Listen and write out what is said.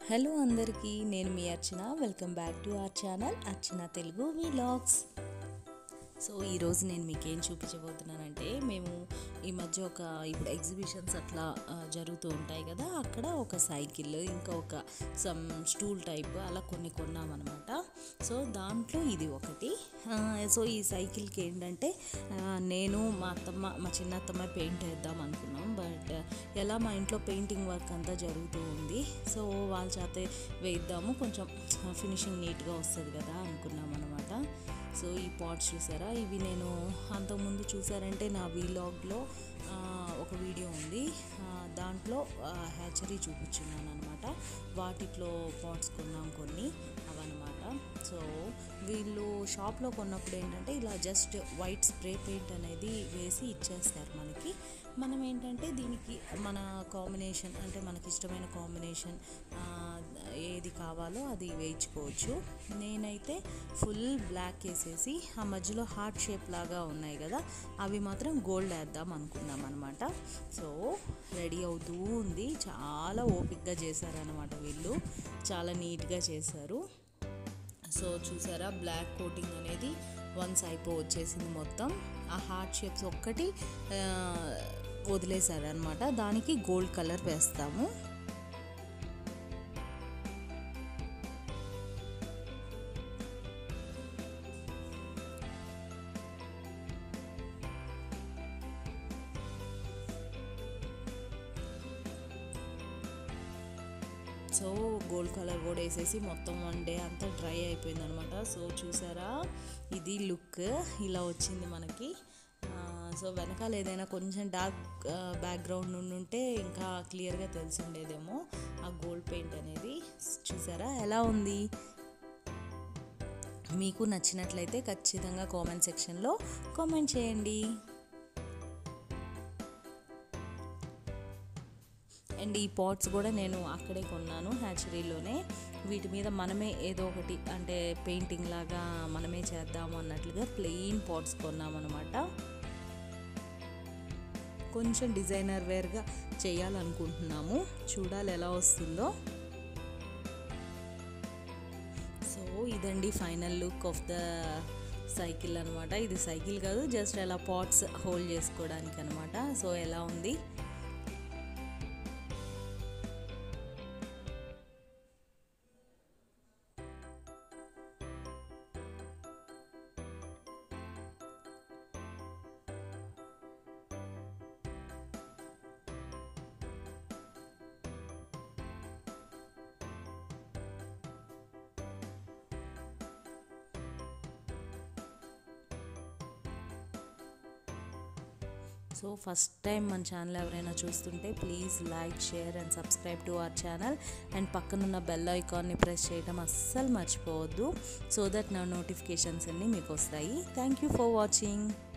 hello అందరికీ నేను మీ Archana welcome back to our channel Archana Telugu vlogs so ఈరోజు నేను మీకు ఏం చూపించబోతున్నానంటే మేము ఈ మధ్య ఒక ఇప్పుడు ఎగ్జిబిషన్స్ అట్లా ఆ, జరుగుతూ ఉంటాయి కదా అక్కడ ఒక సైకిల్ ఇంకా ఒక సమ్ స్టూల్ టైప్ అలా కొన్ని కొన్నామన్నమాట సో దాంట్లో ఇది ఒకటి ఆ, సో ఈ సైకిల్కి ఏంటంటే ఆ, నేను మా అత్తమ్మ మా చిన్న అత్తమ్మ పెయింట్ వేద్దాం అనుకున్నాం బట్ ఎలా మా ఇంట్లో పెయింటింగ్ వర్క్ అంతా జరుగుతూ ఉంది సో వాళ్ళ చేతే వేద్దాము కొంచెం ఫినిషింగ్ నీట్గా వస్తుంది కదా అనుకున్నాం అనమాట సో ఈ పాట్స్ చూసారా ఇవి నేను అంతకుముందు చూసారంటే నా వీలాగ్లో ఒక వీడియో ఉంది ఆ, దాంట్లో హ్యాచరీ చూపించున్నాను అనమాట వాటిలో పాట్స్ కొన్నాం కొన్ని అవన్నమాట సో వీళ్ళు షాప్లో కొన్నప్పుడు ఏంటంటే ఇలా జస్ట్ వైట్ స్ప్రే పెయింట్ అనేది వేసి ఇచ్చేస్తారు మనకి మనం ఏంటంటే దీనికి మన కాంబినేషన్ అంటే మనకి ఇష్టమైన కాంబినేషన్ ఏది కావాలో అది వేయించుకోవచ్చు నేనైతే ఫుల్ బ్లాక్ వేసేసి ఆ మధ్యలో హార్ట్ షేప్ లాగా ఉన్నాయి కదా అవి మాత్రం గోల్డ్ వేద్దాం అనుకున్నాం అనమాట సో రెడీ అవుతూ ఉంది చాలా ఓపిక్గా చేశారనమాట వీళ్ళు చాలా నీట్గా చేశారు సో చూసారా బ్లాక్ కోటింగ్ అనేది వన్స్ అయిపో వచ్చేసింది మొత్తం ఆ హార్ట్ షేప్స్ ఒక్కటి ఆ, వదిలేశారనమాట దానికి గోల్డ్ కలర్ వేస్తాము సో గోల్డ్ కలర్ కూడా వేసేసి మొత్తం వన్ డే అంతా డ్రై అయిపోయింది అనమాట సో చూసారా ఇది లుక్ ఇలా వచ్చింది మనకి ఆ, సో వెనకాల ఏదైనా కొంచెం డార్క్ బ్యాక్గ్రౌండ్ నుండి ఉంటే ఇంకా క్లియర్గా తెలిసి ఉండేదేమో ఆ గోల్డ్ పెయింట్ అనేది చూసారా ఎలా ఉంది మీకు నచ్చినట్లయితే ఖచ్చితంగా కామెంట్ సెక్షన్లో కామెంట్ చేయండి అండ్ ఈ పాట్స్ కూడా నేను అక్కడే కొన్నాను హ్యాచరీలోనే వీటి మీద మనమే ఏదో ఒకటి అంటే పెయింటింగ్ లాగా మనమే చేద్దాము అన్నట్లుగా ప్లెయిన్ పాట్స్ కొన్నామన్నమాట కొంచెం డిజైనర్ వేర్గా చేయాలనుకుంటున్నాము చూడాలి ఎలా వస్తుందో సో ఇదండి final look of the cycle అనమాట ఇది సైకిల్ కాదు జస్ట్ అలా పాట్స్ హోల్డ్ చేసుకోవడానికి అనమాట సో ఎలా ఉంది సో ఫస్ట్ టైం మన ఛానల్ ఎవరైనా చూస్తుంటే please like share and subscribe to our channel and పక్కనున్న బెల్ ఐకాన్ని ప్రెస్ చేయడం అస్సలు మర్చిపోవద్దు సో దట్ నా నోటిఫికేషన్స్ అన్నీ మీకు వస్తాయి థ్యాంక్ యూ ఫర్ వాచింగ్